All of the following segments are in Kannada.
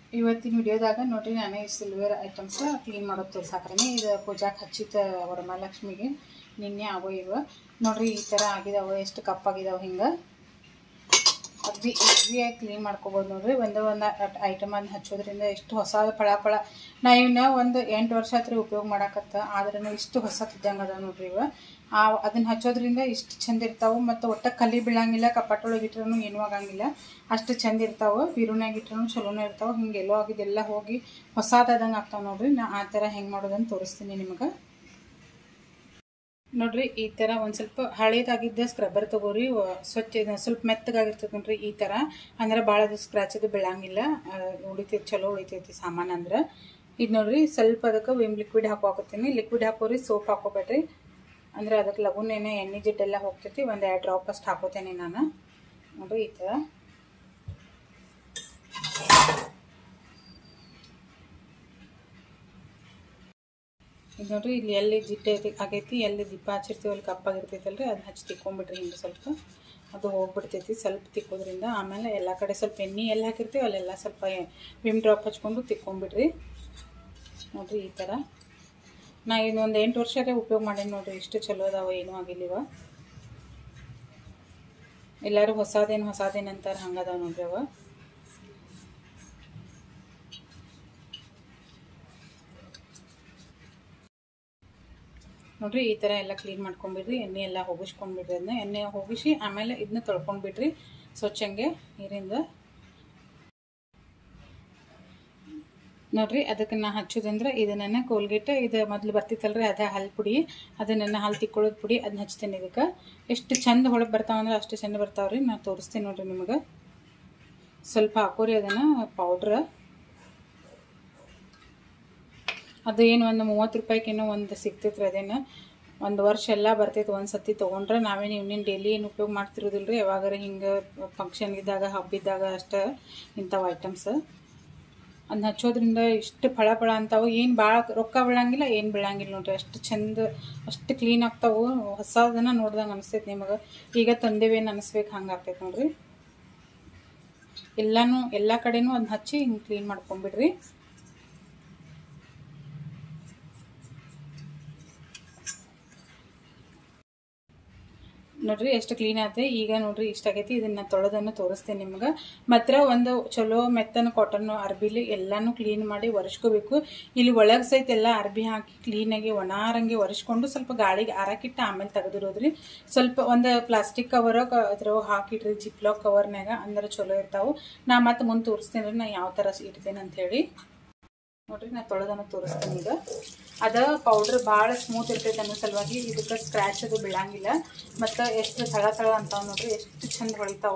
ಇವತ್ತಿನ ವಿಡಿಯೋದಾಗ ನೋಡ್ರಿ ನಾನು ಈ ಸಿಲ್ವರ್ ಐಟಮ್ಸ್ ಕ್ಲೀನ್ ಮಾಡೋದು ತೋರ್ಸಾಕ್ತೀನಿ ಇದು ಪೂಜಾಕ್ಕೆ ಹಚ್ಚಿದ ವರಮಹಾಲಕ್ಷ್ಮಿಗೆ ನಿನ್ನೆ ಆಗೋ ಇವ ನೋಡ್ರಿ ಈ ಥರ ಆಗಿದಾವೆ ಎಷ್ಟು ಕಪ್ಪಾಗಿದಾವೆ ಹಿಂಗೆ ಅಗ್ದಿ ಈಸಿಯಾಗಿ ಕ್ಲೀನ್ ಮಾಡ್ಕೋಬೋದು ನೋಡ್ರಿ ಒಂದು ಒಂದು ಐಟಮ್ ಅನ್ನು ಹಚ್ಚೋದ್ರಿಂದ ಎಷ್ಟು ಹೊಸ ಫಳ ಫಳ ನಾ ಇವನ್ನ ಒಂದು ಎಂಟು ವರ್ಷ ಹತ್ರ ಉಪಯೋಗ ಮಾಡಾಕತ್ತ ಆದ್ರೂ ಇಷ್ಟು ಹೊಸ ಇದ್ದಂಗೆ ಅದ ನೋಡ್ರಿ ಇವ ಆ ಅದನ್ನ ಹಚ್ಚೋದ್ರಿಂದ ಇಷ್ಟು ಚಂದ ಇರ್ತಾವೆ ಮತ್ತು ಒಟ್ಟ ಕಲಿ ಬೀಳಂಗಿಲ್ಲ ಕಪಾಟೊಳಗೆ ಇಟ್ರೂ ಏನೂ ಆಗಂಗಿಲ್ಲ ಅಷ್ಟು ಚಂದ ಇರ್ತಾವೆ ಬೀರುನ್ಯಾಗ ಇಟ್ರೂ ಚಲೋನೇ ಇರ್ತಾವೆ ಹಿಂಗೆ ಎಲ್ಲೋ ಆಗಿದ್ದೆಲ್ಲ ಹೋಗಿ ಹೊಸಾದಂಗೆ ಆಗ್ತಾವೆ ನೋಡ್ರಿ ನಾ ಆ ಥರ ಹೆಂಗೆ ಮಾಡೋದನ್ನು ತೋರಿಸ್ತೀನಿ ನಿಮ್ಗೆ ನೋಡ್ರಿ ಈ ಥರ ಒಂದು ಸ್ವಲ್ಪ ಹಳೇದಾಗಿದ್ದ ಸ್ಕ್ರಬ್ಬರ್ ತಗೋರಿ ವ- ಸ್ವಚ್ಛ ಇದು ಸ್ವಲ್ಪ ಮೆತ್ತಗಾಗಿರ್ತದೆ ನೋಡ್ರಿ ಈ ಥರ ಅಂದ್ರೆ ಭಾಳ ಅದು ಸ್ಕ್ರಾಚ್ ಅದು ಬೀಳಂಗಿಲ್ಲ ಆ, ಉಳಿತೈತಿ ಚಲೋ ಉಳಿತೈತಿ ಸಾಮಾನು ಅಂದ್ರೆ ಇದು ನೋಡ್ರಿ ಸ್ವಲ್ಪ ಅದಕ್ಕೆ ವಿಮ್ ಲಿಕ್ವಿಡ್ ಹಾಕೋಕತ್ತೀನಿ ಲಿಕ್ವಿಡ್ ಹಾಕೋರಿ ಸೋಪ್ ಹಾಕೋಬೇಡ್ರಿ ಅಂದ್ರೆ ಅದಕ್ಕೆ ಲಗುನೇನೆ ಎಣ್ಣೆ ಜಿಡ್ಡೆಲ್ಲ ಹೋಗ್ತೈತಿ ಒಂದು ಎರಡು ಡ್ರಾಪ್ ಅಷ್ಟು ಹಾಕೋತೇನೆ ನಾನು ನೋಡ್ರಿ ಈ ಥರ ಇದು ನೋಡ್ರಿ ಇಲ್ಲಿ ಎಲ್ಲಿ ಜಿಡ್ಡೆ ಐತಿ ಆಗೈತಿ ಎಲ್ಲಿ ದೀಪ ಹಚ್ಚಿರ್ತೀವಿ ಅಲ್ಲಿ ಕಪ್ಪಾಗಿರ್ತೈತಲ್ರಿ ಅದನ್ನ ಹಚ್ಚಿ ತಿಕ್ಕೊಂಬಿಟ್ರಿ ಹಿಂಗೆ ಸ್ವಲ್ಪ ಅದು ಹೋಗ್ಬಿಡ್ತೈತಿ ಸ್ವಲ್ಪ ತಿಕ್ಕೋದ್ರಿಂದ ಆಮೇಲೆ ಎಲ್ಲ ಕಡೆ ಸ್ವಲ್ಪ ಎಣ್ಣೆ ಎಲ್ಲಿ ಹಾಕಿರ್ತೀವಿ ಅಲ್ಲೆಲ್ಲ ಸ್ವಲ್ಪ ವಿಮ್ ಡ್ರಾಪ್ ಹಚ್ಕೊಂಡು ತಿಕ್ಕೊಂಬಿಡ್ರಿ ನೋಡ್ರಿ ಈ ಥರ ನಾ ಇನ್ನೊಂದು ಎಂಟು ವರ್ಷದೇ ಉಪಯೋಗ ಮಾಡೀನಿ ನೋಡ್ರಿ ಇಷ್ಟು ಚಲೋ ಅದಾವ ಏನೂ ಆಗಿಲ್ಲಿವ ಎಲ್ಲರೂ ಹೊಸದೇನು ಹೊಸದೇನು ಅಂತಾರೆ ಹಂಗದಾವ ನೋಡ್ರಿ ಅವ ನೋಡ್ರಿ ಈ ಥರ ಎಲ್ಲ ಕ್ಲೀನ್ ಮಾಡ್ಕೊಂಬಿಡ್ರಿ ಎಣ್ಣೆ ಎಲ್ಲ ಹೋಗಿಸ್ಕೊಂಡ್ಬಿಡ್ರಿ ಅದನ್ನ ಎಣ್ಣೆ ಹೋಗಿಸಿ ಆಮೇಲೆ ಇದನ್ನ ತೊಳ್ಕೊಂಡ್ಬಿಡ್ರಿ ಸ್ವಚ್ಛಂಗೆ ನೀರಿಂದ ನೋಡ್ರಿ ಅದಕ್ಕೆ ನಾ ಹಚ್ಚೋದಂದ್ರೆ ಇದು ನನ್ನ ಕೋಲ್ಗೇಟ್ ಇದು ಮೊದಲು ಬರ್ತಿತ್ತಲ್ರಿ ಅದ ಹಲ್ ಪುಡಿ ಅದು ನನ್ನ ಹಾಲು ತಿಕ್ಕೊಳ್ಳೋದು ಪುಡಿ ಅದನ್ನ ಹಚ್ತೇನೆ ಇದಕ್ಕೆ ಎಷ್ಟು ಚಂದ ಹೊಳಗೆ ಬರ್ತಾವಂದ್ರೆ ಅಷ್ಟು ಚಂದ ಬರ್ತಾವ್ರಿ ನಾ ತೋರಿಸ್ತೇನೆ ನೋಡ್ರಿ ನಿಮಗೆ ಸ್ವಲ್ಪ ಹಾಕೋರಿ ಅದನ್ನು ಪೌಡ್ರ ಅದು ಏನು ಒಂದು ಮೂವತ್ತು ರೂಪಾಯಿಗೇನೋ ಒಂದು ಸಿಗ್ತೈತ್ರಿ ಅದೇನು ಒಂದು ವರ್ಷ ಎಲ್ಲ ಬರ್ತೈತೆ ಒಂದು ಸತಿ ತೊಗೊಂಡ್ರೆ ನಾವೇನು ಇವನಿನ ಡೈಲಿ ಏನು ಉಪಯೋಗ ಮಾಡ್ತಿರೋದಿಲ್ಲ ರೀ ಯಾವಾಗಾರ ಹಿಂಗೆ ಫಂಕ್ಷನ್ ಇದ್ದಾಗ ಹಬ್ಬಿದ್ದಾಗ ಅಷ್ಟೇ ಇಂಥವು ಐಟಮ್ಸ್ ಅದನ್ನ ಹಚ್ಚೋದ್ರಿಂದ ಇಷ್ಟು ಫಳ ಫಳ ಅಂತಾವು ಏನು ಭಾಳ ರೊಕ್ಕ ಬೀಳಂಗಿಲ್ಲ ಏನು ಬೀಳಂಗಿಲ್ಲ ನೋಡ್ರಿ ಅಷ್ಟು ಚಂದ ಅಷ್ಟು ಕ್ಲೀನ್ ಆಗ್ತಾವು ಹೊಸದನ್ನ ನೋಡ್ದಂಗೆ ಅನಿಸ್ತೈತೆ ನಿಮಗೆ ಈಗ ತಂದೇವೇನು ಅನಿಸ್ಬೇಕು ಹಂಗೆ ಆಗ್ತೈತೆ ನೋಡ್ರಿ ಎಲ್ಲನೂ ಎಲ್ಲ ಕಡೆನೂ ಅದನ್ನ ಹಚ್ಚಿ ಹಿಂಗೆ ಕ್ಲೀನ್ ಮಾಡ್ಕೊಂಬಿಡ್ರಿ ನೋಡ್ರಿ ಎಷ್ಟು ಕ್ಲೀನ್ ಆಯ್ತು ಈಗ ನೋಡ್ರಿ ಇಷ್ಟಾಗೈತಿ ಇದನ್ನ ತೊಳೆದನ್ನು ತೋರಿಸ್ತೇನೆ ನಿಮ್ಗೆ ಮಾತ್ರ ಒಂದು ಚಲೋ ಮೆತ್ತನ ಕಾಟನ್ ಅರ್ಬಿಲಿ ಎಲ್ಲಾನು ಕ್ಲೀನ್ ಮಾಡಿ ಒರೆಸ್ಕೋಬೇಕು ಇಲ್ಲಿ ಒಳಗೆ ಸಹಿತ ಎಲ್ಲ ಅರ್ಬಿ ಹಾಕಿ ಕ್ಲೀನಾಗಿ ಒಣಾರಂಗೆ ಒರೆಸ್ಕೊಂಡು ಸ್ವಲ್ಪ ಗಾಳಿಗೆ ಆರಾಕಿಟ್ಟು ಆಮೇಲೆ ತೆಗೆದಿರೋದ್ರಿ ಸ್ವಲ್ಪ ಒಂದು ಪ್ಲಾಸ್ಟಿಕ್ ಕವರ್ ಅದ್ರ ಹಾಕಿಡ್ರಿ ಜಿಪ್ಲಾಕ್ ಕವರ್ನಾಗ ಅಂದ್ರೆ ಚಲೋ ಇರ್ತಾವು ನಾ ಮತ್ತೆ ಮುಂದೆ ತೋರಿಸ್ತೇನೆ ನಾ ಯಾವ ಥರ ಇಡ್ತೇನೆ ಅಂತ ಹೇಳಿ ನೋಡ್ರಿ ನಾ ತೊಳೆದನ್ನು ತೋರಿಸ್ತೀನಿ ಈಗ ಅದ ಪೌಡರ್ ಭಾಳ ಸ್ಮೂತ್ ಇರ್ತೈತೆ ಅನ್ನೋ ಸಲುವಾಗಿ ಇದಕ್ಕೆ ಸ್ಕ್ರ್ಯಾಚ್ ಅದು ಬೀಳಂಗಿಲ್ಲ ಮತ್ತು ಎಷ್ಟು ತಳ ತಳ ಅಂತಾವ ನೋಡ್ರಿ ಎಷ್ಟು ಚಂದ ಹೊಳಿತಾವ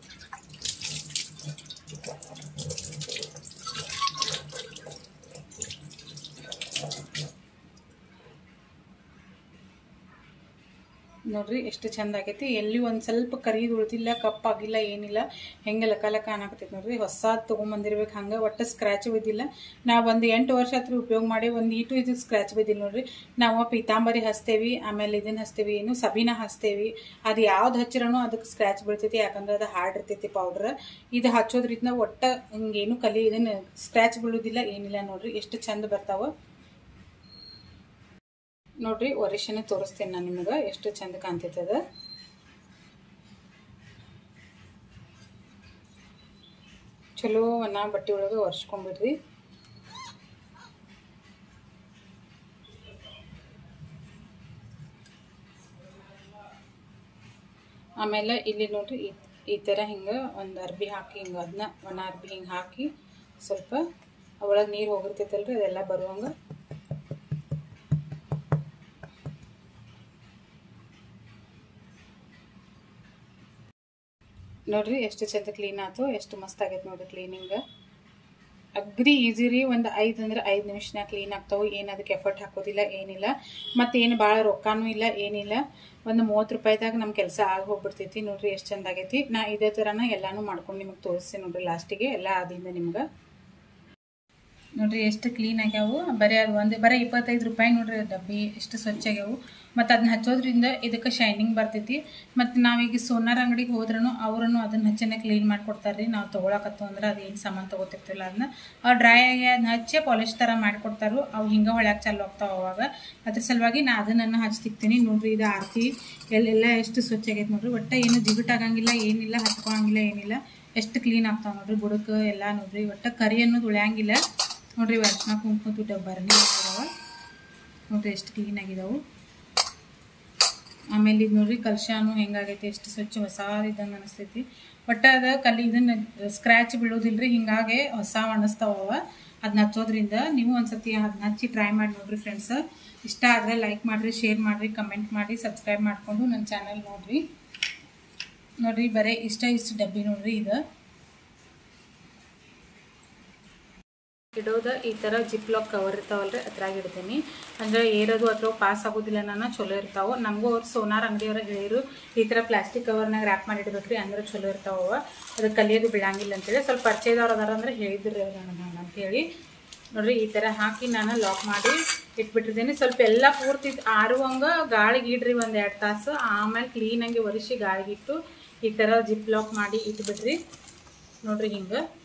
ನೋಡ್ರಿ ಎಷ್ಟು ಚಂದ ಆಗೈತಿ ಎಲ್ಲಿ ಒಂದು ಸ್ವಲ್ಪ ಕರಿದು ಉಳ್ದಿಲ್ಲ ಕಪ್ಪಾಗಿಲ್ಲ ಏನಿಲ್ಲ ಹೆಂಗೆ ಲಕ ಲಕ ಅನ್ನಾಕತ್ತೈತಿ ನೋಡ್ರಿ ಹೊಸ ತೊಗೊಂಬಂದಿರ್ಬೇಕು ಹಂಗೆ ಒಟ್ಟು ಸ್ಕ್ರ್ಯಾಚ್ ಬಿದ್ದಿಲ್ಲ ನಾವು ಒಂದು ಎಂಟು ವರ್ಷ ಹತ್ರ ಉಪಯೋಗ ಮಾಡಿ ಒಂದು ಈಟು ಇದು ಸ್ಕ್ರ್ಯಾಚ್ ಬಿದ್ದಿಲ್ಲ ನೋಡ್ರಿ ನಾವು ಪೀತಾಂಬರಿ ಹಚ್ತೇವಿ ಆಮೇಲೆ ಇದನ್ನ ಹಚ್ತೇವಿ ಏನು ಸಬೀನ ಹಚ್ತೇವಿ ಅದು ಯಾವ್ದು ಹಚ್ಚಿರೂ ಅದಕ್ಕೆ ಸ್ಕ್ರ್ಯಾಚ್ ಬೀಳ್ತೈತಿ ಯಾಕಂದ್ರೆ ಅದು ಹಾರ್ಡ್ ಇರ್ತೈತಿ ಪೌಡ್ರ್ ಇದು ಹಚ್ಚೋದ್ರಿಂದ ಒಟ್ಟ ಹಿಂಗೇನು ಕಲಿ ಇದನ್ನ ಸ್ಕ್ರ್ಯಾಚ್ ಬೀಳೋದಿಲ್ಲ ಏನಿಲ್ಲ ನೋಡ್ರಿ ಎಷ್ಟು ಚಂದ ಬರ್ತಾವ ನೋಡ್ರಿ ಒರಿಶನ ತೋರಿಸ್ತೇನೆ ನಾನು ನಿಮಗೆ ಎಷ್ಟು ಚಂದ ಕಾಣ್ತೈತದ ಚಲೋ ಅನ್ನ ಬಟ್ಟೆ ಒಳಗೆ ಒರೆಸ್ಕೊಂಬಿಡ್ರಿ ಆಮೇಲೆ ಇಲ್ಲಿ ನೋಡ್ರಿ ಈ ಈ ಥರ ಹಿಂಗೆ ಒಂದು ಅರ್ಬಿ ಹಾಕಿ ಹಿಂಗೆ ಅದನ್ನ ಒಣ ಅರ್ಬಿ ಹಿಂಗೆ ಹಾಕಿ ಸ್ವಲ್ಪ ಒಳಗೆ ನೀರು ಹೋಗಿರ್ತೈತಲ್ರಿ ಅದೆಲ್ಲ ಬರುವಂಗೆ ನೋಡ್ರಿ ಎಷ್ಟು ಚಂದ ಕ್ಲೀನ್ ಆಯ್ತು ಎಷ್ಟು ಮಸ್ತ್ ಆಗೈತೆ ನೋಡ್ರಿ ಕ್ಲೀನಿಂಗ್ ಅಗ್ರಿ ಈಸಿ ರೀ ಒಂದು ಐದು ಅಂದ್ರೆ ಐದು ನಿಮಿಷನಾಗ ಕ್ಲೀನ್ ಆಗ್ತಾವೆ ಏನು ಅದಕ್ಕೆ ಎಫರ್ಟ್ ಹಾಕೋದಿಲ್ಲ ಏನಿಲ್ಲ ಮತ್ತು ಏನು ಭಾಳ ರೊಕ್ಕನೂ ಇಲ್ಲ ಏನಿಲ್ಲ ಒಂದು ಮೂವತ್ತು ರೂಪಾಯಿದಾಗ ನಮ್ಮ ಕೆಲಸ ಆಗಿ ಹೋಗ್ಬಿಡ್ತೈತಿ ನೋಡ್ರಿ ಎಷ್ಟು ಚಂದ ಆಗೈತಿ ನಾ ಇದೇ ಥರನ ಎಲ್ಲಾನು ಮಾಡ್ಕೊಂಡು ನಿಮಗೆ ತೋರಿಸ್ತೀನಿ ನೋಡ್ರಿ ಲಾಸ್ಟಿಗೆ ಎಲ್ಲ ಆದಿಂದ ನಿಮ್ಗೆ ನೋಡ್ರಿ ಎಷ್ಟು ಕ್ಲೀನ್ ಆಗ್ಯಾವು ಬರೀ ಅದು ಒಂದು ಬರೀ ಇಪ್ಪತ್ತೈದು ರೂಪಾಯಿ ನೋಡ್ರಿ ಡಬ್ಬಿ ಎಷ್ಟು ಸ್ವಚ್ಛ ಆಗ್ಯಾವು ಮತ್ತು ಅದನ್ನ ಹಚ್ಚೋದ್ರಿಂದ ಇದಕ್ಕೆ ಶೈನಿಂಗ್ ಬರ್ತೈತಿ ಮತ್ತು ನಾವೀಗ ಸೋನಾರ್ ಅಂಗಡಿಗೆ ಹೋದ್ರೂ ಅವ್ರೂ ಅದನ್ನ ಹಚ್ಚನೆ ಕ್ಲೀನ್ ಮಾಡಿಕೊಡ್ತಾರೆ ರೀ ನಾವು ತೊಗೊಳಕತ್ತು ಅಂದ್ರೆ ಅದು ಏನು ಸಾಮಾನು ತೊಗೋತಿರ್ತಿಲ್ಲ ಅದನ್ನ ಅವ್ರು ಡ್ರೈ ಆಗಿ ಅದನ್ನ ಹಚ್ಚಿ ಪಾಲಿಶ್ ಥರ ಮಾಡಿಕೊಡ್ತಾರೋ ಅವು ಹಿಂಗೆ ಹೊಳ್ಯಾಕೆ ಚಾಲು ಆಗ್ತಾವೆ ಅವಾಗ ಅದ್ರ ಸಲುವಾಗಿ ನಾ ಅದನ್ನು ಹಚ್ತಿಕ್ತೀನಿ ನೋಡ್ರಿ ಇದು ಆರತಿ ಎಲ್ಲೆಲ್ಲ ಎಷ್ಟು ಸ್ವಚ್ಛ ಆಗೈತೆ ನೋಡ್ರಿ ಒಟ್ಟು ಏನು ಜಿಗುಟಾಗಂಗಿಲ್ಲ ಏನಿಲ್ಲ ಹಚ್ಕೊಳಂಗಿಲ್ಲ ಏನಿಲ್ಲ ಎಷ್ಟು ಕ್ಲೀನ್ ಆಗ್ತಾವೆ ನೋಡ್ರಿ ಬುಡಕ್ಕೆ ಎಲ್ಲ ನೋಡ್ರಿ ಒಟ್ಟು ಕರಿ ಅನ್ನೋದು ಉಳಿಯಂಗಿಲ್ಲ ನೋಡ್ರಿ ಅರ್ಶಿನ ಕುಂಕುಮ ಡಬ್ಬರ್ನಿ ಅದಾವ ನೋಡ್ರಿ ಎಷ್ಟು ಕ್ಲೀನ್ ಆಗಿದಾವು ಆಮೇಲೆ ಇದು ನೋಡ್ರಿ ಕಲ್ಶಾನು ಹೆಂಗಾಗೈತಿ ಎಷ್ಟು ಸ್ವಚ್ಛ ಹೊಸ ಇದ್ದಂಗೆ ಅನಿಸ್ತೈತಿ ಒಟ್ಟು ಅದು ಕಲ್ಲಿ ಇದನ್ನ ಸ್ಕ್ರ್ಯಾಚ್ ಬೀಳೋದಿಲ್ರಿ ಹಿಂಗಾಗಿ ಹೊಸ ಅನಿಸ್ತಾವ ಅದನ್ನ ಹಚ್ಚೋದ್ರಿಂದ ನೀವು ಒಂದ್ಸತಿ ಅದನ್ನ ಹಚ್ಚಿ ಟ್ರೈ ಮಾಡಿ ನೋಡ್ರಿ ಫ್ರೆಂಡ್ಸ್ ಇಷ್ಟ ಆದರೆ ಲೈಕ್ ಮಾಡಿರಿ ಶೇರ್ ಮಾಡಿರಿ ಕಮೆಂಟ್ ಮಾಡಿ ಸಬ್ಸ್ಕ್ರೈಬ್ ಮಾಡಿಕೊಂಡು ನನ್ನ ಚಾನಲ್ ನೋಡ್ರಿ ನೋಡ್ರಿ ಬರೀ ಇಷ್ಟ ಇಷ್ಟು ಡಬ್ಬಿ ನೋಡ್ರಿ ಇದು ಇಡೋದು ಈ ಥರ ಜಿಪ್ ಲಾಕ್ ಕವರ್ ಇರ್ತಾವಲ್ರಿ ಅದ್ರಾಗ ಇಡ್ತೀನಿ ಅಂದರೆ ಏರೋದು ಅಥವಾ ಪಾಸ್ ಆಗೋದಿಲ್ಲ ನಾನು ಚಲೋ ಇರ್ತಾವೆ ನಮಗೂ ಅವ್ರು ಸೋನಾರ್ ಅಂಗಡಿಯವ್ರಿಗೆ ಹೇಳಿರು ಈ ಥರ ಪ್ಲಾಸ್ಟಿಕ್ ಕವರ್ನಾಗ ರ್ಯಾಪ್ ಮಾಡಿ ಇಡ್ಬೇಕ್ರಿ ಅಂದ್ರೆ ಚಲೋ ಇರ್ತಾವ ಅದು ಕಲಿಯೋದು ಬೀಳಂಗಿಲ್ಲ ಅಂತೇಳಿ ಸ್ವಲ್ಪ ಪರಿಚಯದವ್ರು ಅದಾರ ಅಂದ್ರೆ ಹೇಳಿದ್ರಿ ಅವ್ರು ನನಗೆ ಅಂತೇಳಿ ನೋಡ್ರಿ ಈ ಥರ ಹಾಕಿ ನಾನು ಲಾಕ್ ಮಾಡಿ ಇಟ್ಬಿಟ್ಟಿದ್ದೀನಿ ಸ್ವಲ್ಪ ಎಲ್ಲ ಪೂರ್ತಿ ಆರುವಂಗೆ ಗಾಳಿಗೆ ಇಡ್ರಿ ಒಂದು ಎರಡು ತಾಸು ಆಮೇಲೆ ಕ್ಲೀನಾಗಿ ಒರೆಸಿ ಗಾಳಿಗಿಟ್ಟು ಈ ಥರ ಜಿಪ್ ಲಾಕ್ ಮಾಡಿ ಇಟ್ಬಿಡ್ರಿ ನೋಡ್ರಿ ಹಿಂಗೆ